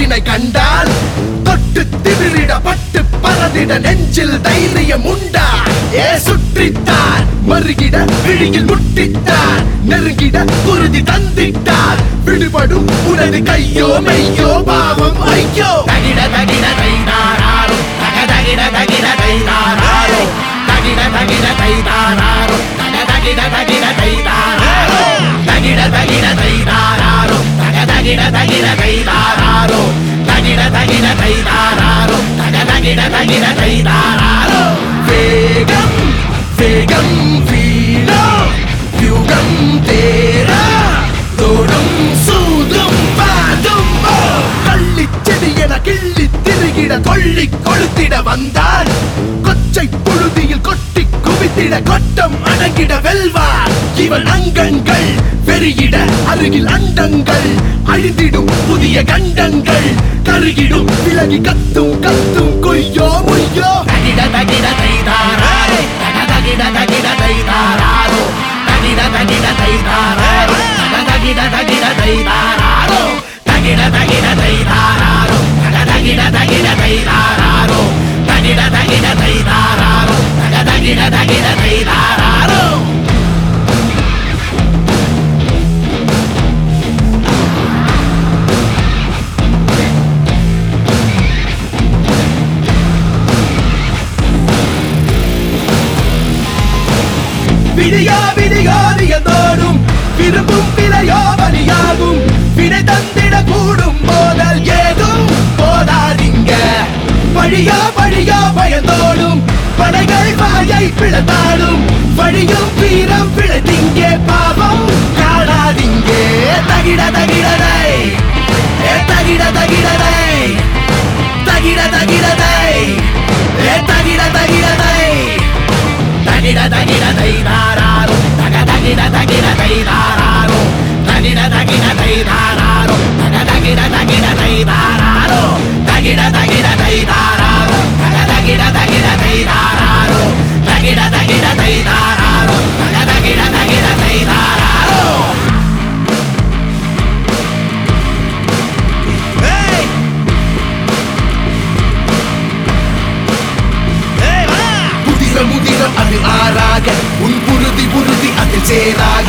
எதிரினை கண்டால் தொட்டு திமிரிட பட்டு பறந்திட நெஞ்சில் தைரியம் உண்டா ஏ சுற்றித்தார் மறுகிட விழியில் முட்டித்தார் நெருங்கிட குருதி தந்திட்டார் விடுபடும் உனது கையோ மெய்யோ பாவம் ஐயோ தகிட தகிட தைதாரோ தக தகிட தகிட தைதாரோ தகிட தகிட தைதாரோ தக தகிட தகிட தைதாரோ தகிட தகிட தைதாரோ தக தகிட தகிட தைதாரோ தகிட தகிட தைதாரோ தக தகிட தகிட தைதாரோ வேகம் வேகம் வீணோ யுகம் தேரா தோடும் சூதும் பாதும் ஓ. கள்ளிச் செடி என கிள்ளி திருகிட கொள்ளி கொளுத்திட வந்தார் கொச்சை புழுதியில் கொட்டி குவித்திட கொட்டம் அடங்கிட வெல்வார் இவன் அங்கங்கள் பெருகிட அருகில் அண்டங்கள் அழிந்திடும் புதிய கண்டங்கள் கருகிடும் விலகி கத்தும் கத்தும் கொய்யோ முய்யோ தகிட தகிட தைதாரோ தக தகிட தகிட தைதாரோ தகிட தகிட தைதாரோ தக தகிட தகிட தைதாரோ தகிட தகிட தைதாரோ தக தகிட தகிட தைதாரோ தகிட தகிட தைதாரோ தக தகிட தகிட தைதாரோ விடியா விடியா வியந்தோடும் விரும்பும் விலையோ பலியாகும் விடை தந்திட கூடும் போதல் ஏதும் போதாதீங்க பழியா பழியா பயந்தோடும் படைகள் வாயை பிளந்தாடும் வழியும் வீரம் பிழைத்திங்கே பாவம் காணாதீங்கே தகிட தகிடதை ஏ தகிட தகிடதை தகிட தகிடதை ஏ தகிட தகிடதை தகிட தகிட தைதாரோ தக தகிட தகிட தைதாரோ தகிட தகிட தைதாரோ தக தகிட தகிட தைதாரோ தகிட தகிட தைதாரோ தக தகிட தகிட தைதாரோ தகிட தகிட தைதாரோ தக தகிட தகிட தைதாரோ ஏய் ஏய் வா முதிர முதிரம் அது ஆறாக உன் புருதி புருதி அதில் சேராக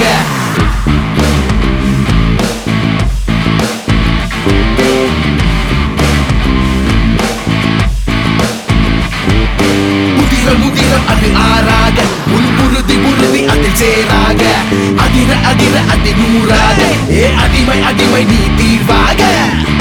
முதிர முதிரம் அது ஆறாக உன் புருதி புருதி அதில் சேராக அதிர அதிர அதி நூறாக ஏ அடிமை அடிமை நீ தீர்வாக